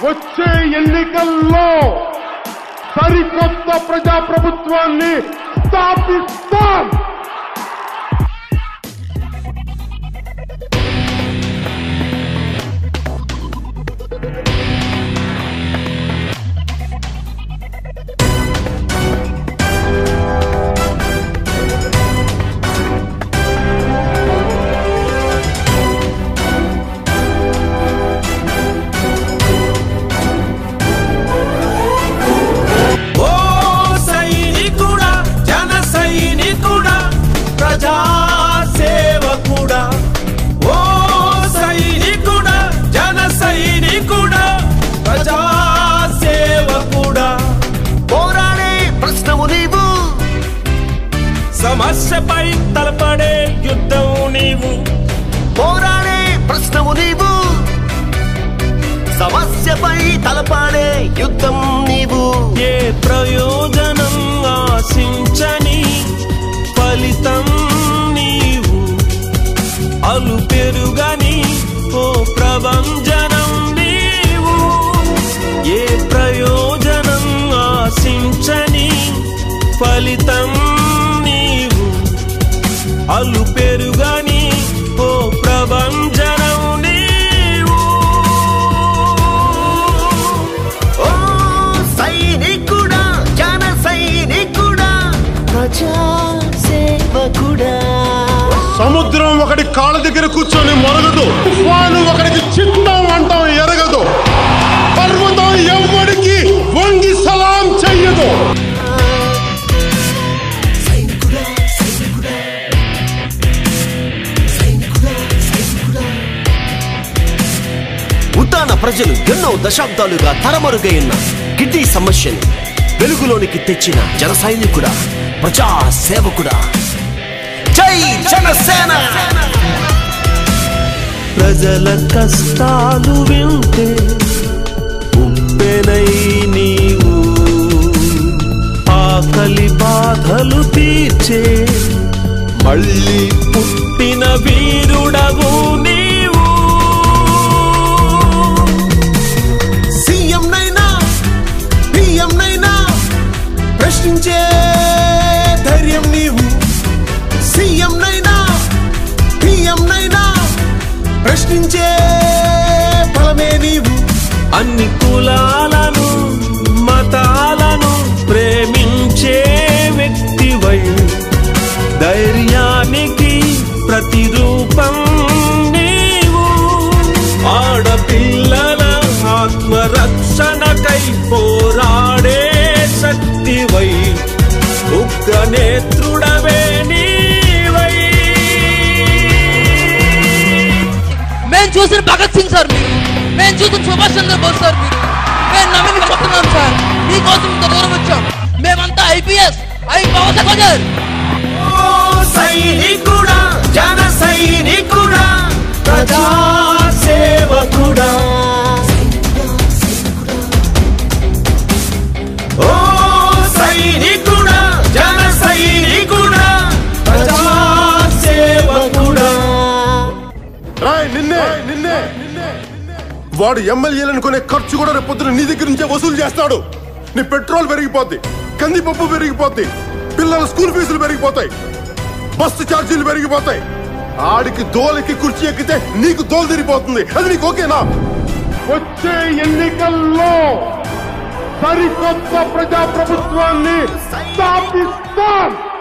వచ్చే ఎన్నికల్లో సరికొత్త ప్రజాప్రభుత్వాన్ని స్థాపిస్తాం ఓ సైనికుడా జన సైనికుడా ప్రజా సేవకుడా ఓ సైనికుడా జన సైనికుడా ప్రజా సేవకుడా పోరాడే ప్రశ్నము నీవు సమస్యపై తలపడే యుద్ధం నీవు పోరాడే ప్రశ్నము నీవు సమస్యపై తలపాడే యుద్ధం నీవు ఏ ప్రయోజనం ఆశించని ఫలితం నీవు అలు పెరుగని ఓ ప్రభంజనం నీవు ఏ ప్రయోజనం ఆశించని ఫలితం నీవు అలు పెరుగని ఓ ప్రభంజనం నీవు ఓ సైనికుడా జన సైనికుడా ప్రజా సేవకుడా సముద్రం ఒకటి కాళ్ళ దగ్గర కూర్చొని మొరగదు తుఫాను ఒకడికి చిత్తం అంటాం ఎరగదు పర్వతం ఎవ్వడికి వంగి సలాం చెయ్యదు ఉద్దాన ప్రజలు ఎన్నో దశాబ్దాలుగా తరమరుగైన గిడ్డి సమస్యను వెలుగులోనికి తెచ్చిన జన సైనికుడా ప్రజా సేవకుడా జై జనసేన ప్రజల కష్టాలు వింటే ఉప్పెనై నీవు ఆకలి బాధలు తీర్చే మళ్ళీ పుట్టిన వీరుడవు నీవు సీఎం నైనా పిఎం నైనా ప్రశ్నించే ధైర్యం నీవు సీఎం నైనా పిఎం నైనా ప్రశ్నించే ఫలమే నీవు అన్ని కులాలను మతాలను ప్రేమించే వ్యక్తివై ధైర్యానికి ప్రతిరూపం నీవు ఆడపిల్లల ఆత్మరక్షణకై పోరాడే శక్తివై ఉగ్ర నేత్రుడవే నీవై మేము చూసిన భగత్ సింగ్ సార్ మీరు మేము చూసిన సుభాష్ చంద్రబోస్ సార్ మీరు మేము నమ్మి కొడుతున్నాం సార్ మీకోసం ఇంత దూరం వచ్చాం మేమంతా ఐపీఎస్ ఐ పవర్ సహోదర్ ఓ సైనికుడా జన సైనికుడా ప్రజా సేవకుడా ఓ సైనికుడా జన సైనికుడా ప్రజా సేవకుడా రాయ్ నిన్నే నిన్నే వాడు ఎమ్మెల్యేలను కొనే ఖర్చు కూడా రేపు పొద్దున నీ దగ్గర నుంచే వసూలు చేస్తాడు నీ పెట్రోల్ పెరిగిపోద్ది కందిపప్పు పెరిగిపోద్ది పిల్లల స్కూల్ ఫీజులు పెరిగిపోతాయి బస్సు ఛార్జీలు పెరిగిపోతాయి ఆడికి దోలకి కుర్చీ ఎక్కితే నీకు దోలు తిరిగిపోతుంది అది నీకు ఓకేనా వచ్చే ఎన్నికల్లో సరికొత్త ప్రజాప్రభుత్వాన్ని స్థాపిస్తాం